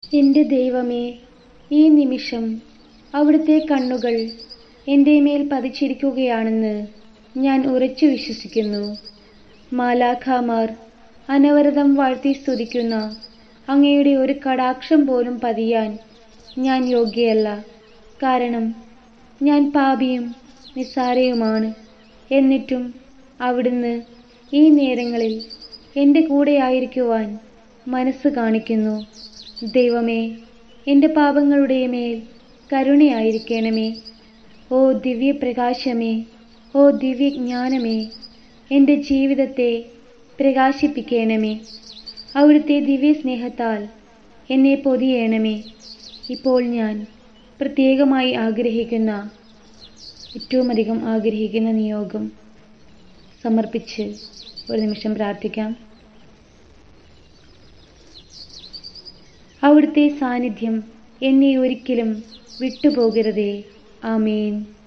എൻ്റെ ദൈവമേ ഈ നിമിഷം അവിടുത്തെ കണ്ണുകൾ എൻ്റെ മേൽ പതിച്ചിരിക്കുകയാണെന്ന് ഞാൻ ഉറച്ചു വിശ്വസിക്കുന്നു മാലാഖമാർ അനവരതം വാഴ്ത്തി സ്തുതിക്കുന്ന അങ്ങയുടെ ഒരു കടാക്ഷം പോലും പതിയാൻ ഞാൻ യോഗ്യയല്ല കാരണം ഞാൻ പാപിയും നിസ്സാരയുമാണ് എന്നിട്ടും അവിടുന്ന് ഈ നേരങ്ങളിൽ എൻ്റെ കൂടെയായിരിക്കുവാൻ മനസ്സ് കാണിക്കുന്നു ദൈവമേ എൻ്റെ പാപങ്ങളുടെ മേൽ കരുണയായിരിക്കണമേ ഓ ദിവ്യപ്രകാശമേ ഓ ദിവ്യജ്ഞാനമേ എൻ്റെ ജീവിതത്തെ പ്രകാശിപ്പിക്കണമേ അവിടുത്തെ ദിവ്യസ്നേഹത്താൽ എന്നെ പൊതിയണമേ ഇപ്പോൾ ഞാൻ പ്രത്യേകമായി ആഗ്രഹിക്കുന്ന ഏറ്റവുമധികം ആഗ്രഹിക്കുന്ന നിയോഗം സമർപ്പിച്ച് ഒരു നിമിഷം പ്രാർത്ഥിക്കാം അവിടുത്തെ സാന്നിധ്യം എന്നെ ഒരിക്കലും വിട്ടുപോകരുതേ ആമേൻ